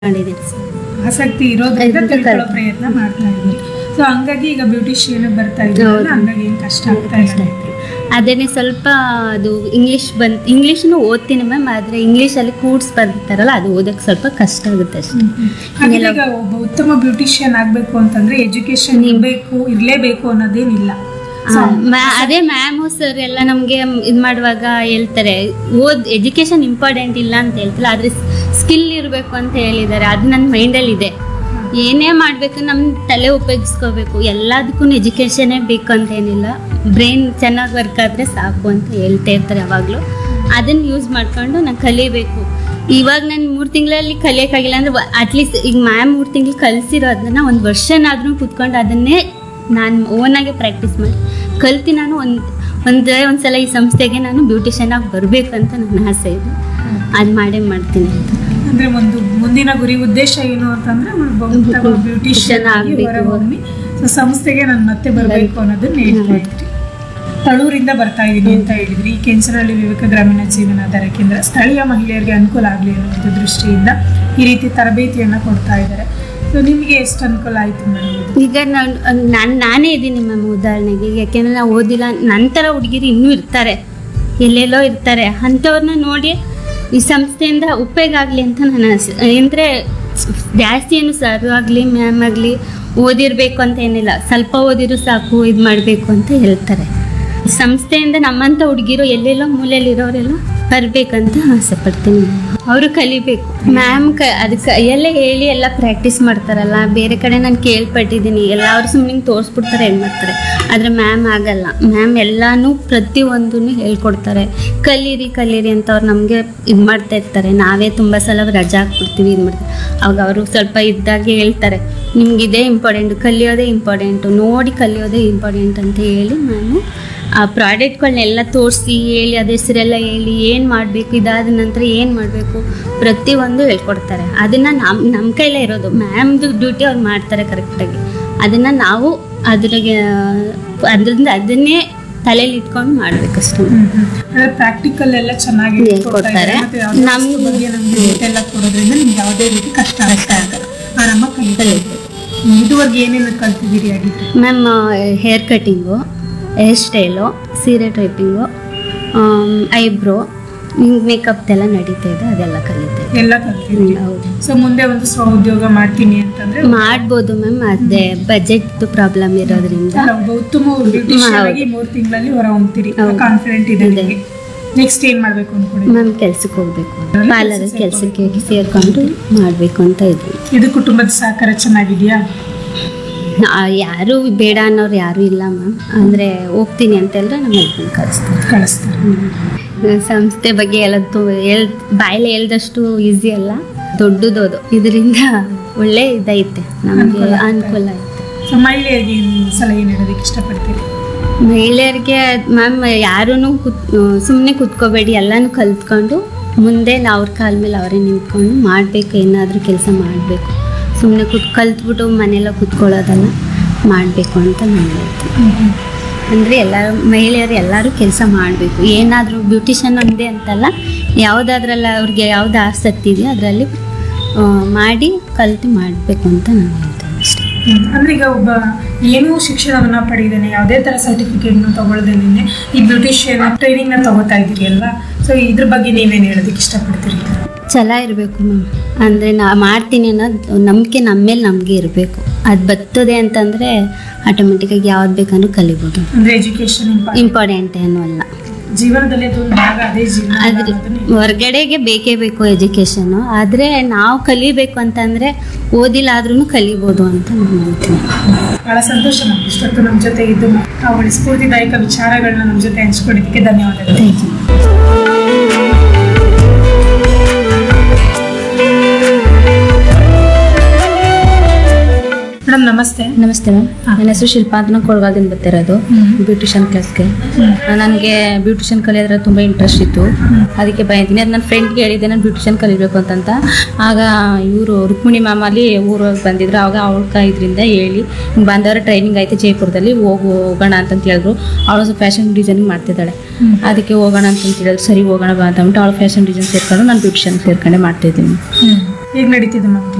ಮಾಡಿದ್ದೀನಿ ಸರ್ ಆಸಕ್ತಿ ಇರೋದ್ರಿಂದ ಇದಕ್ಕೆ ತಿಳ್ಕೊಳ್ಳೋ ಕಲ್- ಪ್ರಯತ್ನ ಮಾಡ್ತಾ ಇದ್ದೀನಿ ಸೊ ಹಂಗಾಗಿ ಈಗ ಬ್ಯೂಟಿಷಿಯನ್ ಬರ್ತಾ ಇದ್ದೀರಲ್ಲ ಹೌದು. ಹಂಗಾಗಿ ಏನು ಕಷ್ಟ ಆಗ್ತಾ ಇಲ್ಲ ನಿಮ್ಗೆ. ಅದೇನೆ ಸ್ವಲ್ಪ ಅದು ಇಂಗ್ಲೀಷ್ ಬಂದು ಇಂಗ್ಲೀಷ್ನು ಓದ್ತೀನಿ ಮ್ಯಾಮ್ ಆದರೆ ಇಂಗ್ಲೀಷಲ್ಲಿ ಕೂಡ್ಸ್ ಬರ್ತಾರಲ್ಲ ಅದು ಓದೋಕ್ಕೆ ಸ್ವಲ್ಪ ಕಷ್ಟ ಆಗುತ್ತೆ ಅಷ್ಟೇ ಹಾಗೆ ಈಗ ಒಬ್ಬ ಉತ್ತಮ ಬ್ಯೂಟಿಷಿಯನ್ ಆಗ್ಬೇಕು ಅಂತಂದ್ರೆ ಎಜುಕೇಶನ್ ಇರಬೇಕು ಇರ್ಲೇಬೇಕು ಅನ್ನೋದೇನಿಲ್ಲ ಆ, ಮ್ಯಾ- ಅದೇ ಮ್ಯಾಮು ಸರ್ ಎಲ್ಲ ನಮಗೆ ಇದು ಮಾಡುವಾಗ ಹೇಳ್ತಾರೆ ಓದ್ ಎಜುಕೇಶನ್ ಇಂಪಾರ್ಟೆಂಟ್ ಇಲ್ಲ ಅಂತ ಹೇಳ್ತಿಲ್ಲ ಆದರೆ ಸ್ಕಿಲ್ ಇರಬೇಕು ಅಂತ ಹೇಳಿದ್ದಾರೆ ಅದು ನನ್ನ ಮೈಂಡಲ್ಲಿ ಇದೆ ಏನೇ ಮಾಡಬೇಕು ನಮ್ಮ ತಲೆ ಉಪಯೋಗಿಸ್ಕೋಬೇಕು ಎಲ್ಲದಕ್ಕೂ ಎಜುಕೇಷನೇ ಬೇಕು ಅಂತ ಏನಿಲ್ಲ ಬ್ರೈನ್ ಚೆನ್ನಾಗಿ ವರ್ಕ್ ಆದರೆ ಸಾಕು ಅಂತ ಹೇಳ್ತಾ ಇರ್ತಾರೆ ಯಾವಾಗಲೂ ಅದನ್ನು ಯೂಸ್ ಮಾಡ್ಕೊಂಡು ನಾನು ಕಲಿಬೇಕು ಇವಾಗ ನಾನು ಮೂರು ತಿಂಗಳಲ್ಲಿ ಕಲಿಯೋಕ್ಕಾಗಿಲ್ಲ ಅಂದರೆ ಅಟ್ಲೀಸ್ಟ್ ಈಗ ಮ್ಯಾಮ್ ಮೂರು ತಿಂಗಳು ಕಲಿಸಿರೋದನ್ನ ಒಂದು ವರ್ಷನಾದ್ರೂ ಕೂತ್ಕೊಂಡು ಅದನ್ನೇ ನಾನು ಓನಾಗೆ ಪ್ರಾಕ್ಟೀಸ್ ಮಾಡಿ ಕಲ್ತು ನಾನು ಒಂದು ಒಂದೇ ಒಂದು ಸಲ ಈ ಸಂಸ್ಥೆಗೆ ನಾನು ಬ್ಯೂಟಿಷಿಯನ್ ಆಗಿ ಬರಬೇಕು ಅಂತ ನನ್ನ ಆಸೆ ಇದೆ ಅದು ಮಾಡೇ ಮಾಡ್ತೀನಿ ಅಂತ ಅಂದ್ರೆ ಒಂದು ಮುಂದಿನ ಗುರಿ ಉದ್ದೇಶ ಏನು ಅಂತಂದ್ರೆ ಒಬ್ಬ ಉತ್ತಮ ಬ್ಯೂಟಿಷಿಯನ್ ಆಗಿ ಆಗ್ಬೇಕು. ಹೊರಹೊಮ್ಮಿ ಸೊ ಸಂಸ್ಥೆಗೆ ನಾನು ಮತ್ತೆ ಬರಬೇಕು ಅನ್ನೋದನ್ನ ಹೇಳ್ತಾ ಇದ್ರಿ ತಳೂರಿಂದ ಬರ್ತಾ ಇದ್ದೀನಿ ಅಂತ ಹೇಳಿದ್ರಿ ಈ ಕೆಂಚನಹಳ್ಳಿ ವಿವೇಕ ಗ್ರಾಮೀಣ ಜೀವನಾಧಾರ ಕೇಂದ್ರ ಸ್ಥಳೀಯ ಮಹಿಳೆಯರಿಗೆ ಅನುಕೂಲ ಆಗಲಿ ಅನ್ನೋ ಒಂದು ದೃಷ್ಟಿಯಿಂದ ಈ ರೀತಿ ತರಬೇತಿಯನ್ನ ಕೊಡ್ತಾ ಇದ್ದಾರೆ ಸೊ ನಿಮಗೆ ಎಷ್ಟು ಅನುಕೂಲ ಆಯ್ತು ಮೇಡಮ್ ಇದು ಈಗ ನಾನು ನಾನು ನಾನೇ ಇದ್ದೀನಿ ಮ್ಯಾಮ್ ಉದಾಹರಣೆಗೆ ಯಾಕೆಂದರೆ ನಾವು ಓದಿಲ್ಲ ನಂತರ ಹುಡುಗಿರು ಇನ್ನೂ ಇರ್ತಾರೆ ಎಲ್ಲೆಲ್ಲೋ ಇರ್ತಾರೆ ಅಂಥವ್ರನ್ನ ನೋಡಿ ಈ ಸಂಸ್ಥೆಯಿಂದ ಉಪಯೋಗ ಆಗಲಿ ಅಂತ ನನ್ನ ಆಸೆ ಅಂದರೆ ಜಾಸ್ತಿ ಏನು ಸರ್ ಆಗಲಿ ಮ್ಯಾಮ್ ಆಗಲಿ ಓದಿರಬೇಕು ಅಂತ ಏನಿಲ್ಲ ಸ್ವಲ್ಪ ಓದಿದ್ರು ಸಾಕು ಇದು ಮಾಡಬೇಕು ಅಂತ ಹೇಳ್ತಾರೆ ಸಂಸ್ಥೆಯಿಂದ ನಮ್ಮಂಥ ಹುಡುಗಿರು ಎಲ್ಲೆಲ್ಲೋ ಮೂಲೆಯಲ್ಲಿರೋರೆಲ್ಲ ಬರಬೇಕಂತ ಆಸೆ ಪಡ್ತೀನಿ ಅವರು ಕಲಿಬೇಕು ಮ್ಯಾಮ್ ಕ ಅದಕ್ಕೆ ಕೈಯಲ್ಲೇ ಹೇಳಿ ಎಲ್ಲ ಪ್ರಾಕ್ಟೀಸ್ ಮಾಡ್ತಾರಲ್ಲ ಬೇರೆ ಕಡೆ ನಾನು ಕೇಳ್ಪಟ್ಟಿದ್ದೀನಿ ಎಲ್ಲ ಅವ್ರು ಸುಮ್ಮನೆ ತೋರಿಸ್ಬಿಡ್ತಾರೆ ಏನು ಮಾಡ್ತಾರೆ ಆದರೆ ಮ್ಯಾಮ್ ಆಗಲ್ಲ ಮ್ಯಾಮ್ ಎಲ್ಲನೂ ಪ್ರತಿಯೊಂದನ್ನು ಹೇಳ್ಕೊಡ್ತಾರೆ ಕಲೀರಿ ಕಲೀರಿ ಅಂತ ಅವ್ರು ನಮಗೆ ಇದು ಮಾಡ್ತಾ ಇರ್ತಾರೆ ನಾವೇ ತುಂಬ ಸಲ ರಜಾ ಹಾಕ್ಬಿಡ್ತೀವಿ ಇದು ಮಾಡ್ತೀವಿ ಅವಾಗ ಅವರು ಸ್ವಲ್ಪ ಇದ್ದಾಗೆ ಹೇಳ್ತಾರೆ ನಿಮ್ಗೆ ಇದೇ ಇಂಪಾರ್ಟೆಂಟು ಕಲಿಯೋದೇ ಇಂಪಾರ್ಟೆಂಟು ನೋಡಿ ಕಲಿಯೋದೇ ಇಂಪಾರ್ಟೆಂಟ್ ಅಂತ ಹೇಳಿ ಮ್ಯಾಮು ಆ ಪ್ರಾಡಕ್ಟ್ಗಳನ್ನೆಲ್ಲ ತೋರಿಸಿ ಹೇಳಿ ಅದ್ರ ಹೆಸರೆಲ್ಲ ಹೇಳಿ ಏನು ಮಾಡಬೇಕು ಇದಾದ ನಂತರ ಏನು ಮಾಡಬೇಕು ಪ್ರತಿಯೊಂದು ಹೇಳ್ಕೊಡ್ತಾರೆ ಅದನ್ನು ನಮ್ಮ ನಮ್ಮ ಕೈಲೇ ಇರೋದು ಮ್ಯಾಮ್ದು ಡ್ಯೂಟಿ ಅವ್ರು ಮಾಡ್ತಾರೆ ಕರೆಕ್ಟಾಗಿ ಅದನ್ನು ನಾವು ಅದ್ರಾಗೆ ಅದರಿಂದ ಅದನ್ನೇ ತಲೆಯಲ್ಲಿ ಇಟ್ಕೊಂಡು ಮಾಡಬೇಕಷ್ಟು ಅಂದ್ರೆ ಪ್ರಾಕ್ಟಿಕಲ್ ಎಲ್ಲ ಚೆನ್ನಾಗಿ ಹೇಳ್ಕೊಡ್ತಾರೆ. ಮತ್ತೆ ಯಾವ್ದೇ ನಮ್- ವಸ್ತು ಬಗ್ಗೆ ನಮ್ಗೆ ಡೀಟೇಲ್ ಆಗಿ ಕೊಡೋದ್ರಿಂದ ನಿಮ್ಗೆ ಯಾವುದೇ ರೀತಿ ಕಷ್ಟ ಆಗ್ತಾ ಇಲ್ಲ ಆರಾಮಾಗಿ ಕಲಿತೀವಿ ಇದುವರೆಗೆ ಏನೇನು ಕಲ್ತಿದ್ದೀರಿ ಆಗಿದ್ರೆ ma'am hair cutting hair style ಸೀರೆ ಟೈಪಿಂಗು ಐಬ್ರೋ ಮೇಕಪ್ ಎಲ್ಲ ನಡೀತಾ ಇದೆ ಅದೆಲ್ಲ ಕಲಿತಾ ಇದೆ ಎಲ್ಲ ಕಲ್ತಿದ್ದೀರಿ ಹೌದು ಸೊ ಮುಂದೆ ಒಂದು ಸ್ವ ಉದ್ಯೋಗ ಮಾಡ್ತೀನಿ ಅಂತಂದ್ರೆ ಮಾಡ್ಬೋದು ಮ್ಯಾಮ್ ಅದೇ ಬಜೆಟ್ ಪ್ರಾಬ್ಲಮ್ ಇರೋದ್ರಿಂದ ಅಲ್ಲ, ಒಬ್ಬ ಉತ್ತಮ ಬ್ಯೂಟಿಷಿಯನ್ ಆಗಿ ಮೂರು ತಿಂಗಳಲ್ಲಿ ಹೊರ ಹೊಮ್ತೀರಿ ಹೌದು. ಕಾನ್ಫಿಡೆಂಟ್ ಇದೆ ಇದೆ. ನಿಮಗೆ ನೆಕ್ಸ್ಟ್ ಏನ್ ಮಾಡ್ಬೇಕು ಅನ್ಕೊಂಡಿದ್ದೀರಿ ಮ್ಯಾಮ್ ಕೆಲ್ಸಕ್ಕೆ ಹೋಗ್ಬೇಕು ಪಾರ್ಲರ್ ಕೆಲಸಕ್ಕೆ ಸೇರ್ಕೊಂಡು ಮಾಡಬೇಕು ಅಂತ ಇದ್ವಿ ಇದು ಕುಟುಂಬದ ಸಹಕಾರ ಚೆನ್ನಾಗಿದೆಯಾ ಯಾರು ಬೇಡ ಅನ್ನೋರು ಯಾರೂ ಇಲ್ಲ ಮ್ಯಾಮ್ ಅಂದರೆ ಹೋಗ್ತೀನಿ ಅಂತೆಲ್ಲ ನಮ್ಮ ಹಸ್ಬೆಂಡ್ ಕಳಿಸ್ತಾರೆ ಕಳಿಸ್ತಾರೆ ಹ್ಮ್. ಸಂಸ್ಥೆ ಬಗ್ಗೆ ಎಲ್ಲ ತು- ಹೇಳ್ ಬಾಯಲ್ಲಿ ಹೇಳ್ದಷ್ಟು ಈಸಿ ಅಲ್ಲ ದೊಡ್ಡದದು ಇದರಿಂದ ಒಳ್ಳೆ ಇದೈತೆ ನಮಗೆ ಅನುಕೂಲ ಆಗ್ತಾ ಅನುಕೂಲ ಐತೆ ಸೊ ಮಹಿಳೆಯರಿಗೆ ನೀವು ಸಲಹೆ ನೀಡೋದಕ್ಕೆ ಇಷ್ಟಪಡ್ತೀರಿ ಮಹಿಳೆಯರಿಗೆ ಮ್ಯಾಮ್ ಯಾರೂ ಕುತ್ ಸುಮ್ಮನೆ ಕುತ್ಕೋಬೇಡಿ ಎಲ್ಲನೂ ಕಲ್ತ್ಕೊಂಡು ಮುಂದೆ ನಾವು ಅವ್ರ ಕಾಲ ಮೇಲೆ ಅವರೇ ನಿಂತ್ಕೊಂಡು ಮಾಡಬೇಕು ಏನಾದರೂ ಕೆಲಸ ಮಾಡಬೇಕು ಸುಮ್ಮನೆ ಕುತ್ ಕಲ್ತ್ಬಿಟ್ಟು ಮನೆಯಲ್ಲ ಕುತ್ಕೊಳ್ಳೋದಲ್ಲ ಮಾಡಬೇಕು ಅಂತ ನಾನು ಹೇಳ್ತೀನಿ ಅಂದರೆ ಎಲ್ಲರೂ ಮಹಿಳೆಯರು ಎಲ್ಲರೂ ಕೆಲಸ ಮಾಡಬೇಕು ಏನಾದರೂ ಬ್ಯೂಟಿಷನ್ ಒಂದೇ ಅಂತಲ್ಲ ಯಾವುದಾದ್ರಲ್ಲ ಅವ್ರಿಗೆ ಯಾವ್ದು ಆಸಕ್ತಿ ಇದೆಯೋ ಅದರಲ್ಲಿ ಮಾಡಿ ಕಲ್ತು ಮಾಡಬೇಕು ಅಂತ ನಾನು ಹೇಳ್ತೇನೆ ಅಷ್ಟೇ ಹ್ಮ್. ಅಂದ್ರೆ ಈಗ ಒಬ್ಬ ಏನೂ ಶಿಕ್ಷಣವನ್ನ ಪಡೆದಿದ್ದಾನೆ ಯಾವುದೇ ತರ ಸರ್ಟಿಫಿಕೇಟ್ನ ತಗೊಳ್ದೇನೆ ಈ ಬ್ಯೂಟಿಷಿಯನ್ ಟ್ರೈನಿಂಗ್ ನ ತಗೋತಾ ಇದ್ದೀರಿ ಅಲ್ವಾ ಸೊ ಇದ್ರ ಬಗ್ಗೆ ನೀವೇನು ಹೇಳೋದಕ್ಕೆ ಇಷ್ಟಪಡ್ತೀರಿ ಛಲ ಇರಬೇಕು ಮ್ಯಾಮ್ ಅಂದರೆ ನಾ ಮಾಡ್ತೀನಿ ಅನ್ನೋದು ನಂಬಿಕೆ ನಮ್ಮ ಮೇಲೆ ನಮಗೆ ಇರಬೇಕು ಅದು ಬರ್ತದೆ ಅಂತಂದರೆ ಆಟೋಮೆಟಿಕಾಗಿ ಯಾವ್ದು ಬೇಕಂದ್ರೂ ಕಲಿಬೋದು ಅಂದ್ರೆ ಎಜುಕೇಶನ್ ಇಂಪಾರ್ಟೆಂಟ್ ಏನೂ ಅಲ್ಲ ಜೀವನದಲ್ಲಿ ಅದೊಂದು ಭಾಗ ಅದೇ ಜೀವನ ಅಲ್ಲ ಅದ್ರ ಅನ್ನೋದನ್ನ ಹೊರ್ಗಡೆಗೆ ಬೇಕೇ ಬೇಕು ಎಜುಕೇಷನ್ನು ಆದರೆ ನಾವು ಕಲಿಬೇಕು ಅಂತಂದರೆ ಓದಿಲ್ಲ ಆದ್ರೂ ಕಲಿಬೋದು ಅಂತ ನಾನು ಹೇಳ್ತೀನಿ ಬಹಳ ಸಂತೋಷ ನಮ್ಗೆ ಇಷ್ಟೊತ್ತು ನಮ್ಮ ಜೊತೆ ಇದ್ದು ಅವುಗಳ ಸ್ಫೂರ್ತಿದಾಯಕ ವಿಚಾರಗಳನ್ನ ನಮ್ಮ ಜೊತೆ ಹಂಚ್ಕೊಂಡಿದ್ದಕ್ಕೆ ಧನ್ಯವಾದಗಳು ಥ್ಯಾಂಕ್ ಯು ಮೇಡಮ್ ನಮಸ್ತೆ ನಮಸ್ತೆ ಮ್ಯಾಮ್ ನನ್ನ ಹೆಸರು ಶಿಲ್ಪಾ ಅಂತ ನಾನು ಕೊಳಗಾಲದಿಂದ ಬರ್ತಿರೋದು ಬ್ಯೂಟಿಷಿಯನ್ ಕ್ಲಾಸ್ಗೆ ನನಗೆ ಬ್ಯೂಟಿಷಿಯನ್ ಕಲಿಯೋದ್ರೆ ತುಂಬ ಇಂಟ್ರೆಸ್ಟ್ ಇತ್ತು ಅದಕ್ಕೆ ಬಂದಿದ್ದೀನಿ ಅದು ನನ್ನ ಫ್ರೆಂಡ್ಗೆ ಹೇಳಿದ್ದೆ ನಾನು ಬ್ಯೂಟಿಷಿಯನ್ ಕಲಿಬೇಕು ಅಂತಂತ ಆಗ ಇವರು ರುಕ್ಮಿಣಿ ಮ್ಯಾಮ್ ಅಲ್ಲಿ ಊರಿಗೆ ಬಂದಿದ್ರು ಆವಾಗ ಅವಳ ಇದರಿಂದ ಹೇಳಿ ಹಿಂಗೆ ಬಂದವರ ಟ್ರೈನಿಂಗ್ ಐತೆ ಜೈಪುರದಲ್ಲಿ ಹೋಗು ಹೋಗೋಣ ಅಂತಂತ ಹೇಳಿದ್ರು ಅವಳು ಫ್ಯಾಷನ್ ಡಿಸೈನಿಂಗ್ ಮಾಡ್ತಿದ್ದಾಳೆ ಅದಕ್ಕೆ ಹೋಗೋಣ ಅಂತಂತ ಹೇಳಿದ್ರು ಸರಿ ಹೋಗೋಣ ಬಾ ಅಂತ ಅಂದ್ಬಿಟ್ಟು ಅವಳು ಫ್ಯಾಷನ್ ಡಿಸೈನ್ ಸೇರ್ಕೊಂಡು ನಾನು ಬ್ಯೂಟಿಷಿಯನ್ ಸೇರ್ಕೊಂಡೆ ಮಾಡ್ತಿದ್ದೀನಿ ಹ್ಮ್ ಹೇಗೆ ನಡೀತಿದೆ ಮ್ಯಾಮ್